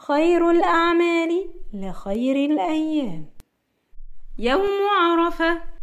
خير الأعمال لخير الأيام يوم عرفة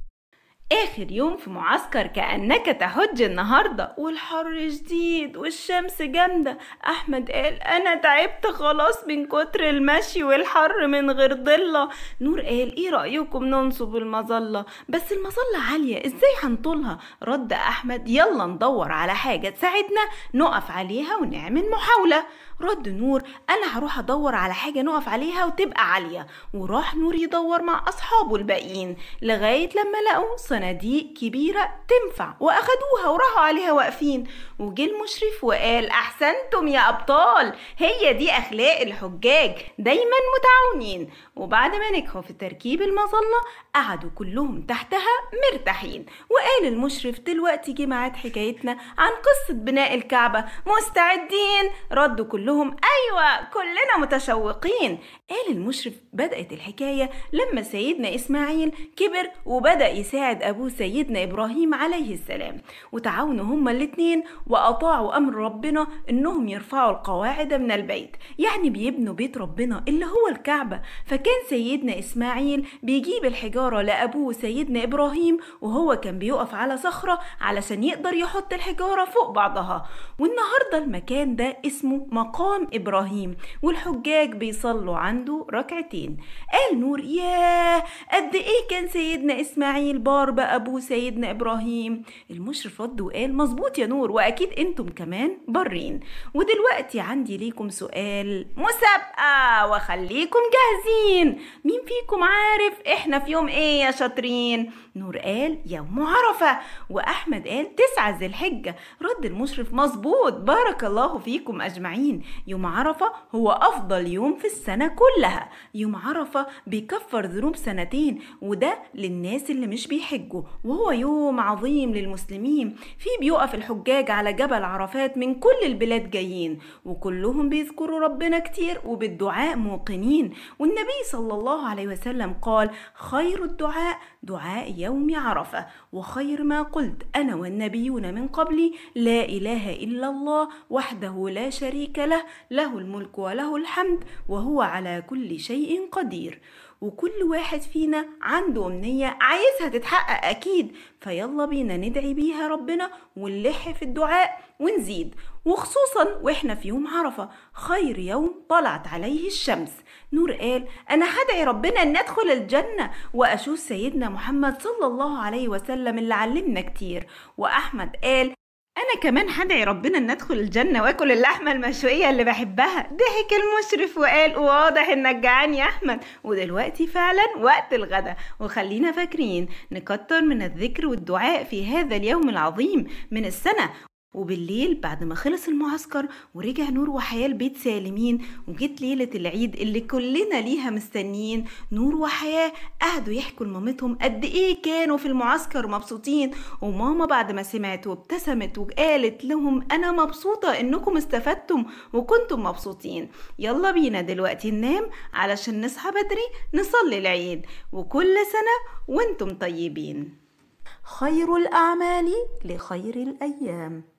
آخر يوم في معسكر كأنك تحج النهاردة والحر شديد والشمس جامدة أحمد قال أنا تعبت خلاص من كتر المشي والحر من غير ضلة نور قال إيه رأيكم ننصب المظلة بس المظلة عالية إزاي هنطولها رد أحمد يلا ندور على حاجة تساعدنا نقف عليها ونعمل محاولة رد نور أنا هروح أدور على حاجة نقف عليها وتبقى عالية وراح نور يدور مع أصحابه الباقيين لغاية لما لقوا صناديق كبيرة تنفع وأخدوها وراحوا عليها واقفين وجه المشرف وقال أحسنتم يا أبطال هي دي أخلاق الحجاج دايما متعاونين وبعد ما نجحوا في تركيب المظلة قعدوا كلهم تحتها مرتاحين وقال المشرف دلوقتي جه ميعاد حكايتنا عن قصة بناء الكعبة مستعدين ردوا كلهم أيوة كلنا متشوقين قال المشرف بدأت الحكاية لما سيدنا إسماعيل كبر وبدأ يساعد أبوه سيدنا إبراهيم عليه السلام وتعاونوا هما الاتنين وأطاعوا أمر ربنا إنهم يرفعوا القواعد من البيت يعني بيبنوا بيت ربنا اللي هو الكعبة فكان سيدنا إسماعيل بيجيب الحجارة لأبوه سيدنا إبراهيم وهو كان بيقف على صخرة علشان يقدر يحط الحجارة فوق بعضها والنهاردة المكان ده اسمه مقام إبراهيم والحجاج بيصلوا عنده ركعتين قال نور ياه قد إيه كان سيدنا إسماعيل بار بأبوه سيدنا إبراهيم المشرف رد وقال مظبوط يا نور وأكيد أنتم كمان برين ودلوقتي عندي ليكم سؤال مسابقة وخليكم جاهزين مين فيكم عارف إحنا في يوم إيه يا شاطرين نور قال يوم عرفة وأحمد قال تسعة ذي الحجة رد المشرف مظبوط بارك الله فيكم أجمعين يوم عرفة هو أفضل يوم في السنة كلها يوم عرفة بيكفر ذنوب سنتين وده للناس اللي مش بيحجوا وهو يوم عظيم للمسلمين فيه بيقف الحجاج على جبل عرفات من كل البلاد جايين وكلهم بيذكروا ربنا كتير وبالدعاء موقنين والنبي صلى الله عليه وسلم قال خير الدعاء دعاء يوم عرفة وخير ما قلت أنا والنبيون من قبلي لا إله إلا الله وحده لا شريك له له الملك وله الحمد وهو على كل شيء قدير وكل واحد فينا عنده أمنية عايزها تتحقق أكيد فيلا بينا ندعي بيها ربنا ونلح في الدعاء ونزيد وخصوصا واحنا في يوم عرفة خير يوم طلعت عليه الشمس نور قال أنا هدعي ربنا أن أدخل الجنة وأشوف سيدنا محمد صلى الله عليه وسلم اللي علمنا كتير وأحمد قال انا كمان هدعي ربنا ان ادخل الجنه واكل اللحمه المشويه اللي بحبها ضحك المشرف وقال واضح انك جعان يا احمد ودلوقتي فعلا وقت الغدا وخلينا فاكرين نكتر من الذكر والدعاء في هذا اليوم العظيم من السنه وبالليل بعد ما خلص المعسكر ورجع نور وحياة البيت سالمين وجت ليلة العيد اللي كلنا ليها مستنيين نور وحياة قعدوا يحكوا لمامتهم قد ايه كانوا في المعسكر مبسوطين وماما بعد ما سمعت وابتسمت وقالت لهم انا مبسوطة انكم استفدتم وكنتم مبسوطين يلا بينا دلوقتي ننام علشان نصحى بدري نصلي العيد وكل سنة وانتم طيبين خير الأعمال لخير الأيام